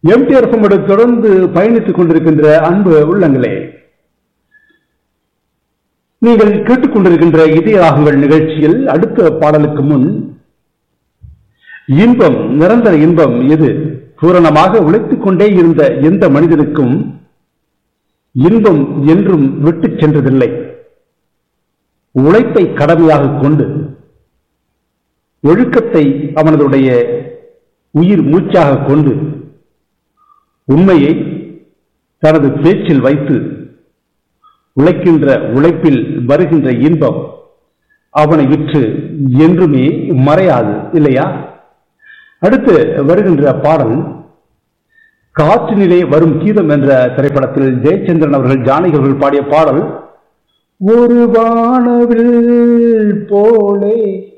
MTR எஃப்எம்மோடு தொடர்ந்து பயணித்துக் கொண்டிருக்கின்ற அன்பு உள்ளங்களே நீங்கள் கேட்டுக்கொண்டிருக்கின்ற இதயராகங்கள் நிகழ்ச்சியில் அடுத்த பாடலுக்கு முன் இன்பம் நிரந்தர இன்பம் எது பூரணமாக உழைத்துக் கொண்டே இருந்த எந்த மனிதனுக்கும் இன்பம் என்றும் விட்டுச் சென்றதில்லை உழைப்பை கடமையாக கொண்டு ஒழுக்கத்தை அவனதுடைய உயிர் மூச்சாக கொண்டு உண்மையை தனது பேச்சில் வைத்து உழைக்கின்ற உழைப்பில் வருகின்ற இன்பம் அவனை விற்று என்றுமே மறையாது இல்லையா அடுத்து வருகின்ற பாடல் காற்றினிலே வரும் கீதம் என்ற திரைப்படத்தில் ஜெயச்சந்திரன் அவர்கள் ஜானகி அவர்கள் பாடிய பாடல் ஒரு வானவில் போலே